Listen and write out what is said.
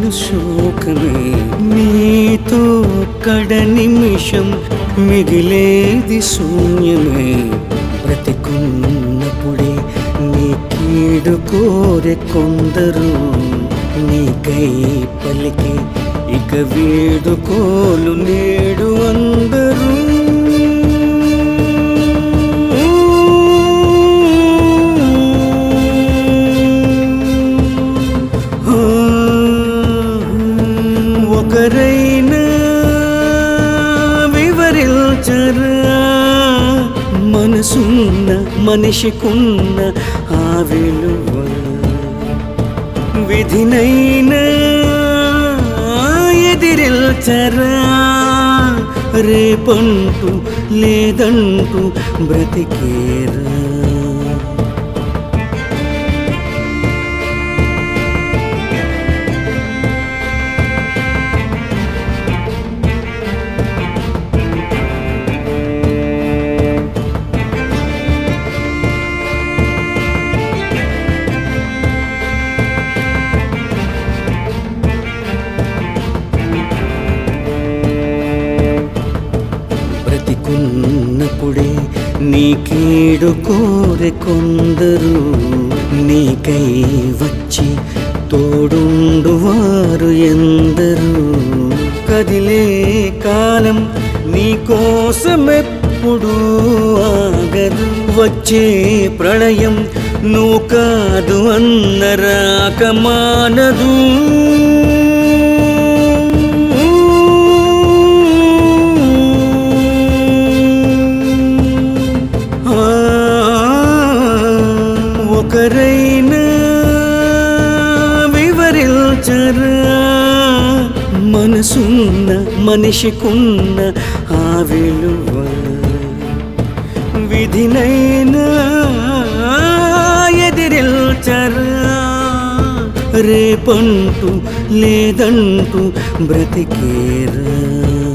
మిగిలిన శోకమే నీతో కడ నిమిషం మిగిలేది శూన్యమే బ్రతికున్నప్పుడే నీ కీడు కోరె కొందరు నీకై పలికి ఇక వేడుకోలు నేడు అందరూ ఒకరైనా వివరించరా మనసున్న మనిషికున్న ఆ విలువ విధినైనా ఎదిరిల్చరా రేపంటూ లేదంటూ బ్రతికేరా బ్రతికున్నప్పుడే నీ కీడు కోరె కొందరు నీకై వచ్చి తోడుండు వారు ఎందరు కదిలే కాలం నీ కోసమెప్పుడు ఆగదు వచ్చే ప్రళయం నువ్వు కాదు అన్నరాక మానదు ఆ, ఒకరైనా వివరించరా మనసున్న మనిషికున్న ఆ విలువ విధినైనా ఎదిరిల్చరా రేపంటూ లేదంటూ బ్రతికేరా